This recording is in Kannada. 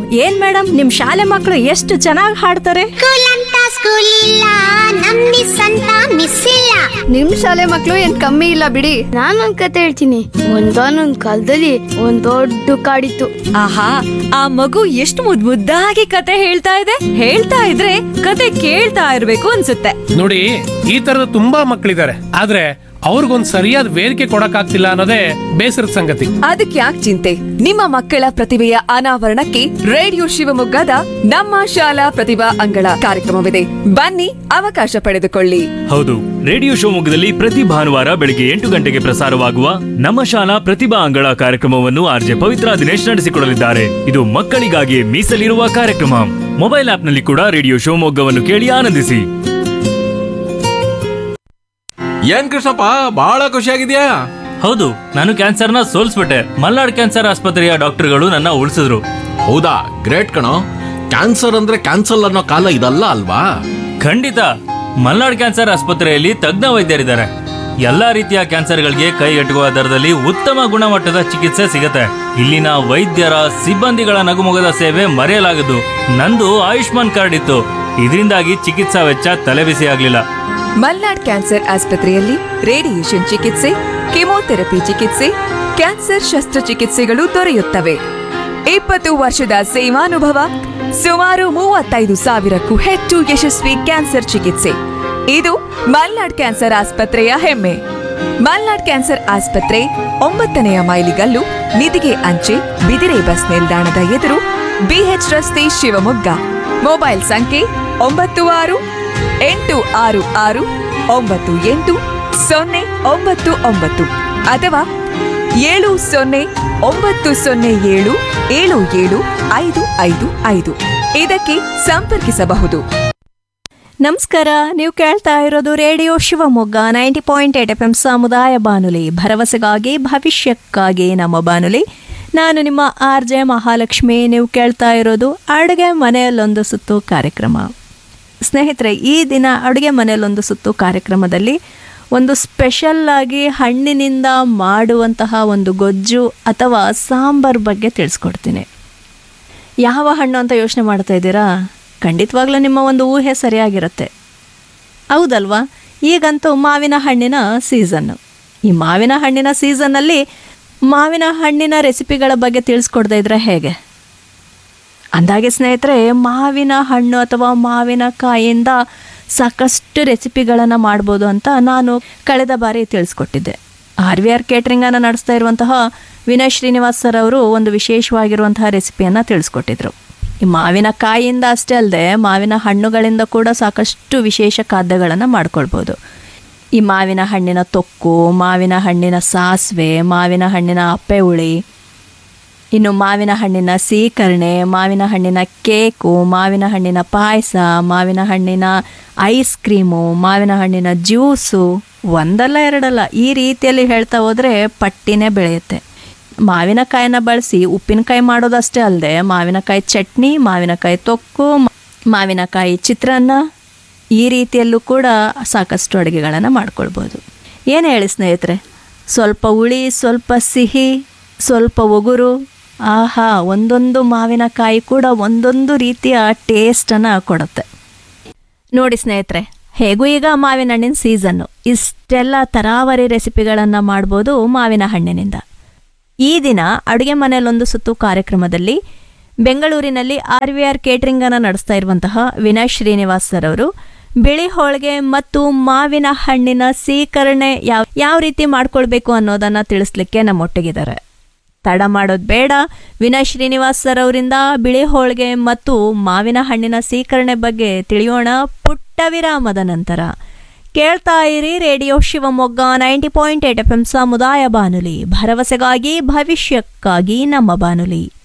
ಏನ್ ಮೇಡಮ್ ನಿಮ್ ಶಾಲೆ ಮಕ್ಕಳು ಎಷ್ಟು ಚೆನ್ನಾಗಿ ಹಾಡ್ತಾರೆ ಸ್ಕೂಲ್ ಅಂತ ಸ್ಕೂಲ್ ಇಲ್ಲ ನಮ್ ಮಿಸ್ ಅಂತ ಮಿಸ್ ಇಲ್ಲ ನಿಮ್ ಶಾಲೆ ಮಕ್ಳು ಏನ್ ಕಮ್ಮಿ ಇಲ್ಲ ಬಿಡಿ ನಾನೊಂದ್ ಕತೆ ಹೇಳ್ತೀನಿ ಒಂದಾನೊಂದ್ ಕಾಲದಲ್ಲಿ ಒಂದ್ ದೊಡ್ಡ ಕಾಡಿತ್ತು ಆಹಾ ಆ ಮಗು ಎಷ್ಟು ಮುದ್ ಮುದ್ದಾಗಿ ಕತೆ ಹೇಳ್ತಾ ಇದೆ ಹೇಳ್ತಾ ಇದ್ರೆ ಕತೆ ಕೇಳ್ತಾ ಇರ್ಬೇಕು ಅನ್ಸುತ್ತೆ ನೋಡಿ ಈ ತರದ ತುಂಬಾ ಮಕ್ಕಳಿದ್ದಾರೆ ಆದ್ರೆ ಅವ್ರಿಗೊಂದ್ ಸರಿಯಾದ ವೇದಿಕೆ ಕೊಡಕ್ಕಾಗ್ತಿಲ್ಲ ಅನ್ನೋದೇ ಬೇಸರದ ಸಂಗತಿ ಅದಕ್ಕೆ ಯಾಕೆ ಚಿಂತೆ ನಿಮ್ಮ ಮಕ್ಕಳ ಪ್ರತಿಭೆಯ ಅನಾವರಣಕ್ಕೆ ರೇಡಿಯೋ ಶಿವಮೊಗ್ಗದ ನಮ್ಮ ಶಾಲಾ ಪ್ರತಿಭಾ ಅಂಗಳ ಕಾರ್ಯಕ್ರಮವಿದೆ ಬನ್ನಿ ಅವಕಾಶ ಪಡೆದುಕೊಳ್ಳಿ ಹೌದು ರೇಡಿಯೋ ಶಿವಮೊಗ್ಗದಲ್ಲಿ ಪ್ರತಿ ಭಾನುವಾರ ಬೆಳಿಗ್ಗೆ ಎಂಟು ಗಂಟೆಗೆ ಪ್ರಸಾರವಾಗುವ ನಮ್ಮ ಶಾಲಾ ಪ್ರತಿಭಾ ಅಂಗಳ ಕಾರ್ಯಕ್ರಮವನ್ನು ಆರ್ಜೆ ಪವಿತ್ರ ದಿನೇಶ್ ನಡೆಸಿಕೊಡಲಿದ್ದಾರೆ ಇದು ಮಕ್ಕಳಿಗಾಗಿ ಮೀಸಲಿರುವ ಕಾರ್ಯಕ್ರಮ ಮೊಬೈಲ್ ಆಪ್ನಲ್ಲಿ ಕೂಡ ರೇಡಿಯೋ ಶಿವಮೊಗ್ಗವನ್ನು ಕೇಳಿ ಆನಂದಿಸಿ ಏನ್ ಕೃಷ್ಣಪ್ಪ ಬಹಳ ಖುಷಿಯಾಗಿದ್ಯಾ ಹೌದು ನಾನು ಕ್ಯಾನ್ಸರ್ನ ಸೋಲ್ಸ್ಬಿಟ್ಟೆ ಮಲ್ನಾಡ್ ಕ್ಯಾನ್ಸರ್ ಆಸ್ಪತ್ರೆಯ ಡಾಕ್ಟರ್ಗಳು ನನ್ನ ಉಳಿಸಿದ್ರು ಹೌದಾ ಗ್ರೇಟ್ ಕಣೋ ಕ್ಯಾನ್ಸರ್ ಅಂದ್ರೆ ಕ್ಯಾನ್ಸಲ್ ಅನ್ನೋ ಕಾಲ ಇದಲ್ಲ ಅಲ್ವಾ ಖಂಡಿತ ಮಲ್ನಾಡ್ ಕ್ಯಾನ್ಸರ್ ಆಸ್ಪತ್ರೆಯಲ್ಲಿ ತಜ್ಞ ವೈದ್ಯರಿದ್ದಾರೆ ಎಲ್ಲಾ ರೀತಿಯ ಕ್ಯಾನ್ಸರ್ಗಳಿಗೆ ಕೈಗೆಟುಕುವ ದರದಲ್ಲಿ ಉತ್ತಮ ಗುಣಮಟ್ಟದ ಚಿಕಿತ್ಸೆ ಸಿಗುತ್ತೆ ಇಲ್ಲಿನ ವೈದ್ಯರ ಸಿಬ್ಬಂದಿಗಳ ನಗುಮೊಗದ ಸೇವೆ ಮರೆಯಲಾಗದು ನಂದು ಆಯುಷ್ಮಾನ್ ಕಾರ್ಡ್ ಇತ್ತು ಇದರಿಂದಾಗಿ ಚಿಕಿತ್ಸಾ ವೆಚ್ಚ ತಲೆಬಿಸಿ ಆಗ್ಲಿಲ್ಲ ಮಲ್ನಾಡ್ ಕ್ಯಾನ್ಸರ್ ಆಸ್ಪತ್ರೆಯಲ್ಲಿ ರೇಡಿಯೇಷನ್ ಚಿಕಿತ್ಸೆ ಕೆಮೊಥೆರಪಿ ಚಿಕಿತ್ಸೆ ಕ್ಯಾನ್ಸರ್ ಶಸ್ತ್ರಚಿಕಿತ್ಸೆಗಳು ದೊರೆಯುತ್ತವೆ ಇಪ್ಪತ್ತು ವರ್ಷದ ಸೇವಾನುಭವ ಸುಮಾರು ಮೂವತ್ತೈದು ಸಾವಿರಕ್ಕೂ ಹೆಚ್ಚು ಯಶಸ್ವಿ ಕ್ಯಾನ್ಸರ್ ಚಿಕಿತ್ಸೆ ಇದು ಮಲ್ನಾಡ್ ಕ್ಯಾನ್ಸರ್ ಆಸ್ಪತ್ರೆಯ ಹೆಮ್ಮೆ ಮಲ್ನಾಡ್ ಕ್ಯಾನ್ಸರ್ ಆಸ್ಪತ್ರೆ ಒಂಬತ್ತನೆಯ ಮೈಲಿಗಲ್ಲು ನಿಧಿಗೆ ಅಂಚೆ ಬಿದಿರೆ ಬಸ್ ನಿಲ್ದಾಣದ ಎದುರು ಬಿಎಚ್ ರಸ್ತೆ ಶಿವಮೊಗ್ಗ ಮೊಬೈಲ್ ಸಂಖ್ಯೆ ಒಂಬತ್ತು ಆರು ಎಂಟು ಆರು ಆರು ಒಂಬತ್ತು ಎಂಟು ಸೊನ್ನೆ ಒಂಬತ್ತು ಒಂಬತ್ತು ಅಥವಾ ಏಳು ಸೊನ್ನೆ ಒಂಬತ್ತು ಸೊನ್ನೆ ಏಳು ಏಳು ಏಳು ಐದು ಐದು ಐದು ಇದಕ್ಕೆ ಸಂಪರ್ಕಿಸಬಹುದು ನಮಸ್ಕಾರ ನೀವು ಕೇಳ್ತಾ ಇರೋದು radio Shivamogga ninety point eight F M ಸಮುದಾಯ ಬಾನುಲಿ ಭರವಸೆಗಾಗಿ ಭವಿಷ್ಯಕ್ಕಾಗಿ ನಮ್ಮ ಬಾನುಲಿ ನಾನು ನಿಮ್ಮ ಆರ್ ಜೆ ಮಹಾಲಕ್ಷ್ಮಿ ನೀವು ಕೇಳ್ತಾ ಇರೋದು ಅಡುಗೆ ಮನೆಯಲ್ಲೊಂದು ಸುತ್ತು ಕಾರ್ಯಕ್ರಮ ಸ್ನೇಹಿತರೆ ಈ ದಿನ ಅಡುಗೆ ಮನೆಯಲ್ಲೊಂದು ಸುತ್ತು ಕಾರ್ಯಕ್ರಮದಲ್ಲಿ ಒಂದು ಸ್ಪೆಷಲ್ ಆಗಿ ಹಣ್ಣಿನಿಂದ ಮಾಡುವಂತಹ ಒಂದು ಗೊಜ್ಜು ಅಥವಾ ಸಾಂಬಾರ್ ಬಗ್ಗೆ ತಿಳಿಸ್ಕೊಡ್ತೀನಿ ಯಾವ ಹಣ್ಣು ಅಂತ ಯೋಚನೆ ಮಾಡ್ತಾ ಇದ್ದೀರಾ ಖಂಡಿತವಾಗ್ಲೂ ನಿಮ್ಮ ಒಂದು ಊಹೆ ಸರಿಯಾಗಿರುತ್ತೆ ಹೌದಲ್ವಾ ಈಗಂತೂ ಮಾವಿನ ಹಣ್ಣಿನ ಸೀಸನ್ನು ಈ ಮಾವಿನ ಹಣ್ಣಿನ ಸೀಸನ್ನಲ್ಲಿ ಮಾವಿನ ಹಣ್ಣಿನ ರೆಸಿಪಿಗಳ ಬಗ್ಗೆ ತಿಳಿಸ್ಕೊಡ್ತಾ ಇದ್ರೆ ಹೇಗೆ ಅಂದಾಗೆ ಸ್ನೇಹಿತರೆ ಮಾವಿನ ಹಣ್ಣು ಅಥವಾ ಮಾವಿನಕಾಯಿಯಿಂದ ಸಾಕಷ್ಟು ರೆಸಿಪಿಗಳನ್ನು ಮಾಡ್ಬೋದು ಅಂತ ನಾನು ಕಳೆದ ಬಾರಿ ತಿಳಿಸ್ಕೊಟ್ಟಿದ್ದೆ ಆರ್ ವಿ ಆರ್ ಕೇಟ್ರಿಂಗನ್ನು ನಡೆಸ್ತಾ ಇರುವಂತಹ ವಿನಯ್ ಶ್ರೀನಿವಾಸ್ ಸರ್ ಅವರು ಒಂದು ವಿಶೇಷವಾಗಿರುವಂತಹ ರೆಸಿಪಿಯನ್ನು ತಿಳಿಸ್ಕೊಟ್ಟಿದ್ರು ಈ ಮಾವಿನಕಾಯಿಯಿಂದ ಅಷ್ಟೇ ಅಲ್ಲದೆ ಮಾವಿನ ಹಣ್ಣುಗಳಿಂದ ಕೂಡ ಸಾಕಷ್ಟು ವಿಶೇಷ ಖಾದ್ಯಗಳನ್ನು ಮಾಡ್ಕೊಳ್ಬೋದು ಈ ಮಾವಿನ ಹಣ್ಣಿನ ತೊಕ್ಕು ಮಾವಿನ ಹಣ್ಣಿನ ಸಾಸಿವೆ ಮಾವಿನ ಹಣ್ಣಿನ ಅಪ್ಪೆ ಹುಳಿ ಇನ್ನು ಮಾವಿನ ಹಣ್ಣಿನ ಸೀಕರಣೆ ಮಾವಿನ ಹಣ್ಣಿನ ಕೇಕು ಮಾವಿನ ಹಣ್ಣಿನ ಪಾಯಸ ಮಾವಿನ ಹಣ್ಣಿನ ಐಸ್ ಕ್ರೀಮು ಮಾವಿನ ಹಣ್ಣಿನ ಜ್ಯೂಸು ಒಂದಲ್ಲ ಎರಡಲ್ಲ ಈ ರೀತಿಯಲ್ಲಿ ಹೇಳ್ತಾ ಹೋದರೆ ಪಟ್ಟಿನೇ ಬೆಳೆಯುತ್ತೆ ಮಾವಿನಕಾಯಿನ ಬಳಸಿ ಉಪ್ಪಿನಕಾಯಿ ಮಾಡೋದಷ್ಟೇ ಅಲ್ಲದೆ ಮಾವಿನಕಾಯಿ ಚಟ್ನಿ ಮಾವಿನಕಾಯಿ ತೊಕ್ಕು ಮ- ಮಾವಿನಕಾಯಿ ಚಿತ್ರಾನ್ನ ಈ ರೀತಿಯಲ್ಲೂ ಕೂಡ ಸಾಕಷ್ಟು ಅಡುಗೆಗಳನ್ನು ಮಾಡ್ಕೊಳ್ಬೋದು ಏನು ಹೇಳಿ ಸ್ನೇಹಿತರೆ ಸ್ವಲ್ಪ ಹುಳಿ ಸ್ವಲ್ಪ ಸಿಹಿ ಸ್ವಲ್ಪ ಒಗುರು ಆಹಾ ಒಂದೊಂದು ಮಾವಿನಕಾಯಿ ಕೂಡ ಒಂದೊಂದು ರೀತಿಯ ಟೇಸ್ಟನ್ನು ಕೊಡುತ್ತೆ ನೋಡಿ ಸ್ನೇಹಿತರೆ ಹೇಗೂ ಈಗ ಮಾವಿನ ಹಣ್ಣಿನ ಸೀಸನ್ನು ಇಷ್ಟೆಲ್ಲ ತರಾವರಿ ರೆಸಿಪಿಗಳನ್ನು ಮಾಡ್ಬೋದು ಮಾವಿನ ಹಣ್ಣಿನಿಂದ ಈ ದಿನ ಅಡುಗೆ ಮನೆಯಲ್ಲೊಂದು ಸುತ್ತು ಕಾರ್ಯಕ್ರಮದಲ್ಲಿ ಬೆಂಗಳೂರಿನಲ್ಲಿ ಆರ್ ವಿ ಆರ್ ಕೇಟ್ರಿಂಗನ್ನು ನಡೆಸ್ತಾ ಇರುವಂತಹ ವಿನಯ್ ಶ್ರೀನಿವಾಸ್ ಸರ್ ಅವರು ಬಿಳಿ ಹೋಳಿಗೆ ಮತ್ತು ಮಾವಿನ ಹಣ್ಣಿನ ಸೀಕರಣೆ ಯಾವ ಯಾವ ರೀತಿ ಮಾಡ್ಕೊಳ್ಬೇಕು ಅನ್ನೋದನ್ನು ತಿಳಿಸ್ಲಿಕ್ಕೆ ನಮ್ಮೊಟ್ಟಿಗಿದ್ದಾರೆ ತಡ ಮಾಡೋದು ಬೇಡ ವಿನಯ್ ಶ್ರೀನಿವಾಸ್ ಸರ್ ಅವರಿಂದ ಬಿಳಿ ಹೋಳಿಗೆ ಮತ್ತು ಮಾವಿನ ಹಣ್ಣಿನ ಸೀಕರಣೆ ಬಗ್ಗೆ ತಿಳಿಯೋಣ ಪುಟ್ಟ ವಿರಾಮದ ನಂತರ ಕೇಳ್ತಾ ಇರಿ radio Shivamogga ninety point eight F M ಸಮುದಾಯ ಬಾನುಲಿ ಭರವಸೆಗಾಗಿ ಭವಿಷ್ಯಕ್ಕಾಗಿ ನಮ್ಮ ಬಾನುಲಿ